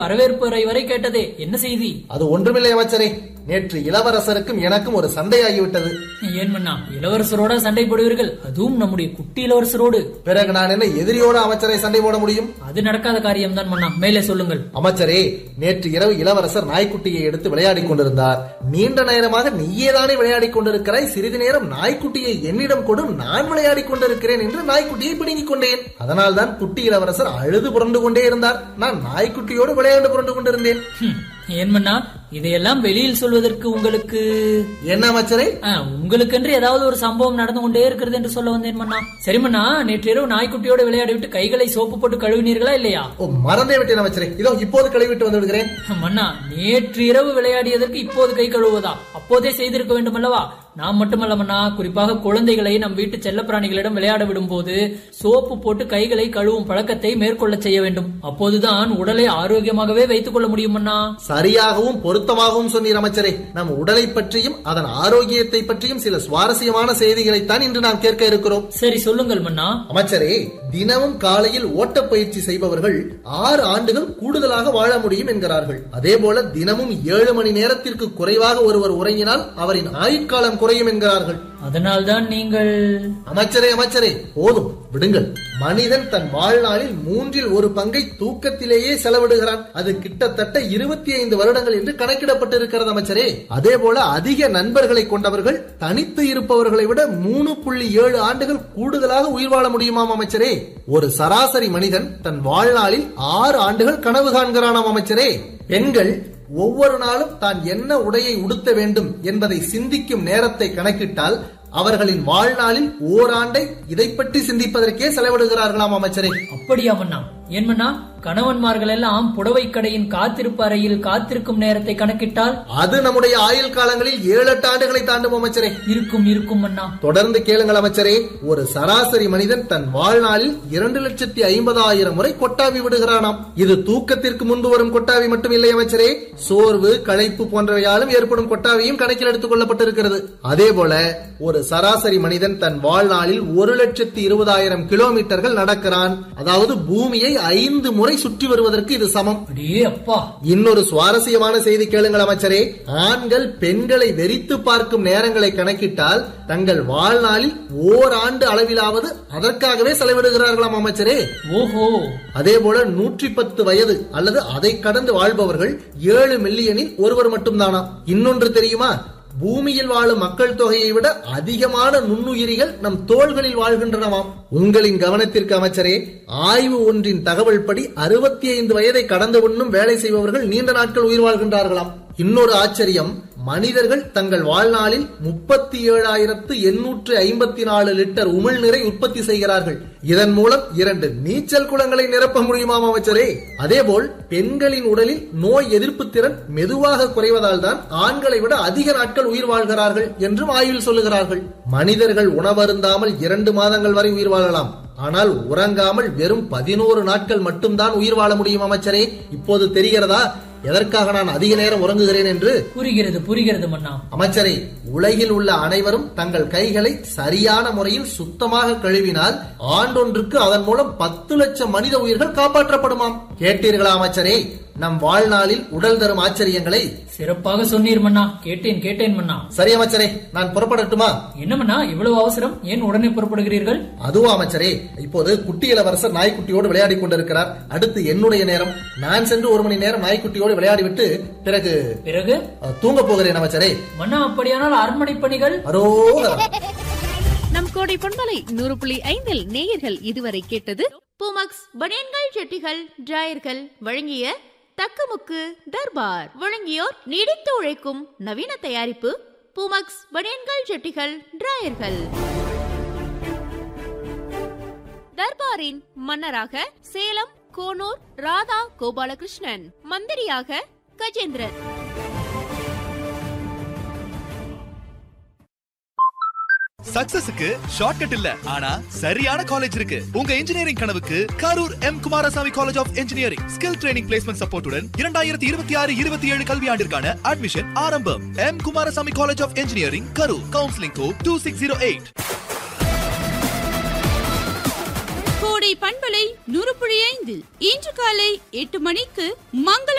வரவேற்புரை வரை கேட்டதே என்ன செய்தி அது ஒன்றுமில்லை அமைச்சரே நேற்று இளவரசருக்கும் எனக்கும் ஒரு சண்டையாகிவிட்டது ஏன் மன்னா இளவரசரோட சண்டை போடுவீர்கள் அதுவும் நம்முடைய குட்டி இளவரசரோடு பிறகு நான் என்ன எதிரியோட அமைச்சரை சண்டை போட முடியும் அது நடக்காத காரியம்தான் மன்னா மேலே சொல்லுங்கள் அமைச்சரே நேற்று இரவு இளவரசர் நாய்க்குட்டியை எடுத்து விளையாடிக் கொண்டிருந்தார் நீண்ட நேரமாக நீயேதானே விளையாடிக் கொண்டிருக்கிறாய் சிறிது நேரம் நாய்க்குட்டியை என்னிடம் கொடும் நான் விளையாடிக் கொண்டிருக்கிறேன் என்று நாய்க்குட்டியை பிடுங்கிக் கொண்டேன் அதனால்தான் குட்டி இளவரசர் அழுது புரண்டு கொண்டே இருந்தார் நான் நாய்க்குட்டியோடு விளையாண்டு புரண்டு கொண்டிருந்தேன் ஹம், ஏன் மன்னா இதையெல்லாம் வெளியில் சொல்வதற்கு உங்களுக்கு என்ன அமைச்சரே ஆ, உங்களுக்கென்று ஏதாவது ஒரு சம்பவம் நடந்து கொண்டே இருக்கிறது என்று சொல்ல வந்தேன் மன்னா சரி மன்னா நேற்று இரவு நாய்க்குட்டியோடு விளையாடி விட்டு கைகளை சோப்பு போட்டு கழுவினீர்களா இல்லையா ஓ மறந்தே விட்டேன் அமைச்சரே இதோ இப்போது கழுவிட்டு வந்து விடுகிறேன் மன்னா நேற்று இரவு விளையாடியதற்கு இப்போது கை கழுவுவதா அப்போதே செய்திருக்க வேண்டும் அல்லவா நாம் மட்டுமல்ல மன்னா குறிப்பாக குழந்தைகளை நம் வீட்டு செல்லப்பிராணிகளிடம் விளையாட விடும்போது சோப்பு போட்டு கைகளை கழுவும் பழக்கத்தை மேற்கொள்ள செய்ய வேண்டும் அப்போதுதான் உடலை ஆரோக்கியமாகவே வைத்துக் கொள்ள முடியும் மன்னா சரியாகவும் பொருத்தமாகவும் சொன்னீர் அமைச்சரே நம் உடலை பற்றியும் அதன் ஆரோக்கியத்தை பற்றியும் சில சுவாரஸ்யமான செய்திகளைத்தான் இன்று நாம் கேட்க இருக்கிறோம் சரி சொல்லுங்கள் மன்னா அமைச்சரே தினமும் காலையில் ஓட்டப்பயிற்சி செய்பவர்கள் ஆறு ஆண்டுகள் கூடுதலாக வாழ முடியும் என்கிறார்கள் அதே போல தினமும் ஏழு மணி நேரத்திற்கு குறைவாக ஒருவர் உறங்கினால் அவரின் ஆயுட்காலம் குறையும் என்கிறார்கள் அதனால்தான் நீங்கள் அமைச்சரே அமைச்சரே போதும் விடுங்கள் மனிதன் தன் வாழ்நாளில் மூன்றில் ஒரு பங்கை தூக்கத்திலேயே செலவிடுகிறான் அது கிட்டத்தட்ட இருபத்தி ஐந்து வருடங்கள் என்று கணக்கிடப்பட்டிருக்கிறது அமைச்சரே அதே போல அதிக நண்பர்களை கொண்டவர்கள் தனித்து இருப்பவர்களை விட மூணு புள்ளி ஏழு ஆண்டுகள் கூடுதலாக உயிர் வாழ முடியுமாம் அமைச்சரே ஒரு சராசரி மனிதன் தன் வாழ்நாளில் ஆறு ஆண்டுகள் கனவு காண்கிறானாம் அமைச்சரே பெண்கள் ஒவ்வொரு நாளும் தான் என்ன உடையை உடுத்த வேண்டும் என்பதை சிந்திக்கும் நேரத்தை கணக்கிட்டால் அவர்களின் வாழ்நாளில் ஓராண்டை இதை பற்றி சிந்திப்பதற்கே செலவிடுகிறார்களாம் அமைச்சரே அப்படியா மன்னா ஏன் மன்னா கணவன்மார்கள் எல்லாம் புடவை கடையின் காத்திருப்பு அறையில் காத்திருக்கும் நேரத்தை கணக்கிட்டால் அது நம்முடைய ஆயுள் காலங்களில் ஏழு எட்டு ஆண்டுகளை தாண்டும் அமைச்சரே இருக்கும் இருக்கும் மன்னா தொடர்ந்து கேளுங்கள் அமைச்சரே ஒரு சராசரி மனிதன் தன் வாழ்நாளில் இரண்டு லட்சத்தி ஐம்பதாயிரம் முறை கொட்டாவி விடுகிறானாம் இது தூக்கத்திற்கு முன்பு வரும் கொட்டாவி மட்டும் இல்லை அமைச்சரே சோர்வு களைப்பு போன்றவையாலும் ஏற்படும் கொட்டாவியும் கணக்கில் எடுத்துக் கொள்ளப்பட்டிருக்கிறது அதே போல ஒரு சராசரி மனிதன் தன் வாழ்நாளில் ஒரு லட்சத்தி இருபதாயிரம் கிலோமீட்டர்கள் நடக்கிறான் அதாவது பூமியை ஐந்து முறை சுற்றி வருவதற்கு இது சமம் அடே அப்பா இன்னொரு சுவாரஸ்யமான செய்தி கேளுங்கள் அமைச்சரே ஆண்கள் பெண்களை வெறித்து பார்க்கும் நேரங்களை கணக்கிட்டால் தங்கள் வாழ்நாளில் ஓராண்டு அளவிலாவது அதற்காகவே செலவிடுகிறார்களாம் அமைச்சரே ஓஹோ அதே போல நூற்றி பத்து வயது அல்லது அதை கடந்து வாழ்பவர்கள் ஏழு மில்லியனில் ஒருவர் மட்டும்தானாம் இன்னொன்று தெரியுமா பூமியில் வாழும் மக்கள் தொகையை விட அதிகமான நுண்ணுயிரிகள் நம் தோள்களில் வாழ்கின்றனவாம் உங்களின் கவனத்திற்கு அமைச்சரே ஆய்வு ஒன்றின் தகவல் படி அறுபத்தி ஐந்து வயதை கடந்து உண்ணும் வேலை செய்பவர்கள் நீண்ட நாட்கள் உயிர் வாழ்கின்றார்களாம் இன்னொரு ஆச்சரியம் மனிதர்கள் தங்கள் வாழ்நாளில் முப்பத்தி ஏழாயிரத்து எண்ணூற்று ஐம்பத்தி நாலு லிட்டர் உமிழ்நீரை உற்பத்தி செய்கிறார்கள் இதன் மூலம் இரண்டு நீச்சல் குளங்களை நிரப்ப முடியுமாம் அமைச்சரே அதேபோல் பெண்களின் உடலில் நோய் எதிர்ப்பு திறன் மெதுவாக குறைவதால் தான் ஆண்களை விட அதிக நாட்கள் உயிர் வாழ்கிறார்கள் என்றும் ஆய்வில் சொல்லுகிறார்கள் மனிதர்கள் உணவருந்தாமல் இரண்டு மாதங்கள் வரை உயிர் வாழலாம் ஆனால் உறங்காமல் வெறும் பதினோரு நாட்கள் மட்டும்தான் உயிர் வாழ முடியும் அமைச்சரே இப்போது தெரிகிறதா எதற்காக நான் அதிக நேரம் உறங்குகிறேன் என்று புரிகிறது புரிகிறது மன்னா அமைச்சரே உலகில் உள்ள அனைவரும் தங்கள் கைகளை சரியான முறையில் சுத்தமாக கழுவினால் ஆண்டொன்றுக்கு அதன் மூலம் பத்து லட்சம் மனித உயிர்கள் காப்பாற்றப்படுமாம் கேட்டீர்களா அமைச்சரே நம் வாழ்நாளில் உடல் தரும் ஆச்சரியங்களை சிறப்பாக சொன்னீர் மன்னா கேட்டேன் கேட்டேன் மன்னா சரி அமைச்சரே நான் புறப்படட்டுமா என்ன மன்னா இவ்வளவு அவசரம் ஏன் உடனே புறப்படுகிறீர்கள் அதுவா அமைச்சரே இப்போது குட்டி இளவரசர் நாய்க்குட்டியோடு விளையாடி கொண்டிருக்கிறார் அடுத்து என்னுடைய நேரம் நான் சென்று ஒரு மணி நேரம் நாய்க்குட்டியோடு விளையாடிவிட்டு பிறகு பிறகு அஹ், தூங்க போகிறேன் அமைச்சரே மன்னா அப்படியானால் அரண்மனை பணிகள் அரோகரா நம் கோடை பொன்மலை நூறு புள்ளி ஐந்தில் நேயர்கள் இதுவரை கேட்டது பூமக்ஸ் பனியன்கள் ஜெட்டிகள் டிராயர்கள் வழங்கிய தக்கமுக்கு தர்பார் வழங்கியோர் நீடித்து உழைக்கும் நவீன தயாரிப்பு பூமக்ஸ் பனியன்கள் ஜெட்டிகள் டிராயர்கள் தர்பாரின் மன்னராக சேலம் கோனூர் ராதா கோபாலகிருஷ்ணன் மந்திரியாக கஜேந்திரன் சக்சஸுக்கு ஷார்ட்கட் இல்ல ஆனா சரியான காலேஜ் இருக்கு உங்க இன்ஜினியரிங் கனவுக்கு Karur M Kumarasamy college of engineering skill training placement சப்போர்ட்டுடன் இரண்டாயிரத்தி இருபத்தி ஆறு இருபத்தி ஏழு கல்வியாண்டிற்கான அட்மிஷன் ஆரம்பம் M Kumarasamy college of engineering Karur counselling code two six zero eight Kodai பண்பலை நூறு புள்ளி ஐந்தில் இன்று காலை எட்டு மணிக்கு மங்கள